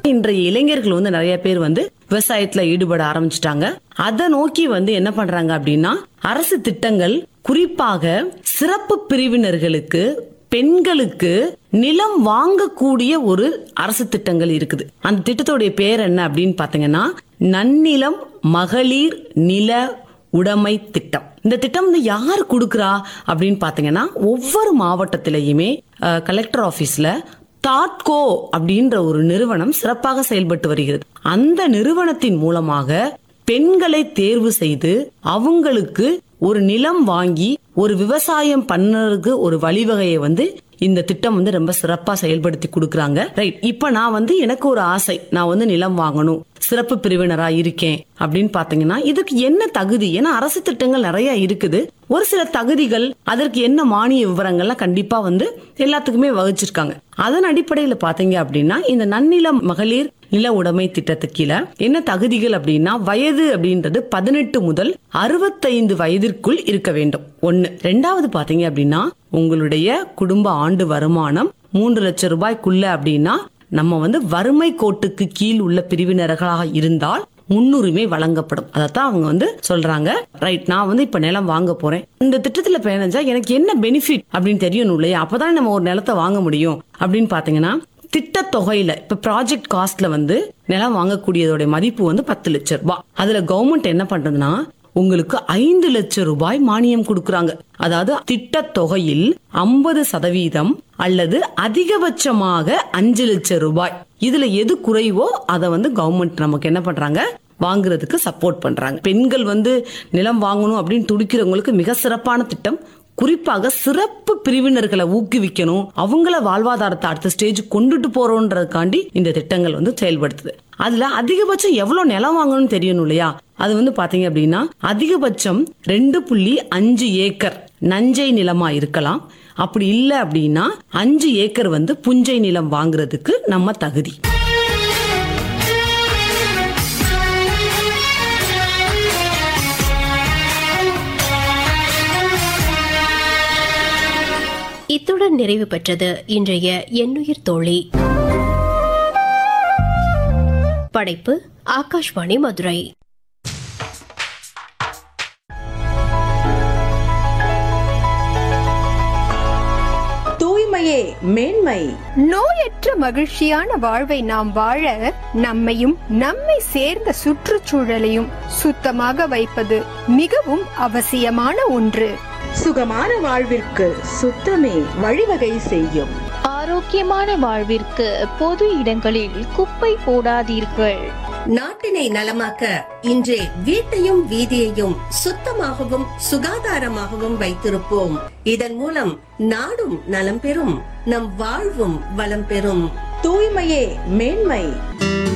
இன்றைய இளைஞர்கள் வந்து நிறைய பேர் வந்து விவசாயத்துல ஈடுபட ஆரம்பிச்சிட்டாங்க அதை நோக்கி வந்து என்ன பண்றாங்க அப்படின்னா அரசு திட்டங்கள் குறிப்பாக சிறப்பு பிரிவினர்களுக்கு பெண்களுக்கு நிலம் வாங்கக்கூடிய ஒரு அரசு திட்டங்கள் இருக்குது அந்த திட்டத்தோடைய பேர் என்ன அப்படின்னு பாத்தீங்கன்னா நன்னிலம் மகளிர் நில உடைமை திட்டம் இந்த திட்டம் வந்து யார் கொடுக்கறா அப்படின்னு பாத்தீங்கன்னா ஒவ்வொரு மாவட்டத்திலையுமே அஹ், கலெக்டர் ஆபீஸ்ல தாட்கோ அப்படின்ற ஒரு நிறுவனம் சிறப்பாக செயல்பட்டு வருகிறது அந்த நிறுவனத்தின் மூலமாக பெண்களை தேர்வு செய்து அவங்களுக்கு ஒரு நிலம் வாங்கி ஒரு விவசாயம் பண்ணறதுக்கு ஒரு வழிவகையை வந்து இந்த திட்டம் வந்து ரொம்ப சிறப்பா செயல்படுத்தி கொடுக்கறாங்க ரைட் இப்ப நான் வந்து எனக்கு ஒரு ஆசை நான் வந்து நிலம் வாங்கணும் சிறப்பு பிரிவினரா இருக்கேன் அப்படின்னு பாத்தீங்கன்னா இதுக்கு என்ன தகுதி ஏன்னா அரசு திட்டங்கள் நிறைய இருக்குது ஒரு சில தகுதிகள் அதற்கு என்ன மானிய விவரங்கள்லாம் கண்டிப்பா வந்து எல்லாத்துக்குமே வகிச்சிருக்காங்க அதன் அடிப்படையில பாத்தீங்க அப்படின்னா இந்த நன்னிலம் மகளிர் நில உடைமை திட்டத்துக்கு கீழே என்ன தகுதிகள் அப்படின்னா வயது அப்படின்றது பதினெட்டு முதல் அறுபத்தைந்து வயதிற்குள் இருக்க வேண்டும் ஒண்ணு ரெண்டாவது பாத்தீங்க அப்படின்னா உங்களுடைய குடும்ப ஆண்டு வருமானம் மூன்று லட்சம் ரூபாய்க்குள்ள அப்படின்னா நம்ம வந்து வறுமை கோட்டுக்கு கீழ் உள்ள பிரிவினர்களாக இருந்தால் முன்னுரிமை வழங்கப்படும் அதைத்தான் அவங்க வந்து சொல்றாங்க ரைட் நான் வந்து இப்ப நிலம் வாங்க போறேன் இந்த திட்டத்துல பயணிச்சா எனக்கு என்ன பெனிஃபிட் அப்படின்னு தெரியணும் இல்லையா அப்பதான் நம்ம ஒரு நிலத்தை வாங்க முடியும் அப்படின்னு பாத்தீங்கன்னா திட்ட தொகையில இப்ப ப்ராஜெக்ட் காஸ்ட்ல வந்து நிலம் வாங்கக்கூடியதோட மதிப்பு வந்து பத்து லட்சம் ரூபாய் அதுல கவர்மெண்ட் என்ன பண்றதுன்னா உங்களுக்கு ஐந்து லட்சம் ரூபாய் மானியம் கொடுக்கறாங்க அதாவது திட்ட தொகையில் ஐம்பது சதவீதம் அல்லது அதிகபட்சமாக அஞ்சு லட்சம் ரூபாய் இதுல எது குறைவோ அதை வந்து கவர்மெண்ட் நமக்கு என்ன பண்றாங்க வாங்குறதுக்கு சப்போர்ட் பண்றாங்க பெண்கள் வந்து நிலம் வாங்கணும் அப்படின்னு துடிக்கிறவங்களுக்கு மிக சிறப்பான திட்டம் குறிப்பாக சிறப்பு பிரிவினர்களை ஊக்குவிக்கணும் அவங்கள வாழ்வாதாரத்தை அடுத்த ஸ்டேஜ் கொண்டுட்டு போறோன்றதுக்காண்டி இந்த திட்டங்கள் வந்து செயல்படுத்துது அதுல அதிகபட்சம் எவ்வளவு நிலம் வாங்கணும்னு தெரியணும் இல்லையா அது வந்து பாத்தீங்க அப்படின்னா அதிகபட்சம் ரெண்டு புள்ளி அஞ்சு ஏக்கர் நஞ்சை நிலமா இருக்கலாம் அப்படி இல்ல அப்படின்னா அஞ்சு ஏக்கர் வந்து புஞ்சை நிலம் வாங்குறதுக்கு நம்ம தகுதி இத்துடன் நிறைவு பெற்றது இன்றைய எண்ணுயிர் தோழி படைப்பு ஆகாஷ்வாணி மதுரை தூய்மையே மேன்மை நோயற்ற மகிழ்ச்சியான வாழ்வை நாம் வாழ நம்மையும் நம்மை சேர்ந்த சுற்றுச்சூழலையும் சுத்தமாக வைப்பது மிகவும் அவசியமான ஒன்று சுகமான வாழ்விற்கு சுத்தமே வழிவகை செய்யும் ஆரோக்கியமான வாழ்விற்கு பொது இடங்களில் குப்பை போடாதீர்கள் நாட்டினை நலமாக்க இன்றே வீட்டையும் வீதியையும் சுத்தமாகவும் சுகாதாரமாகவும் வைத்திருப்போம் இதன் மூலம் நாடும் நலம் பெறும் நம் வாழ்வும் வளம் பெறும் தூய்மையே மேன்மை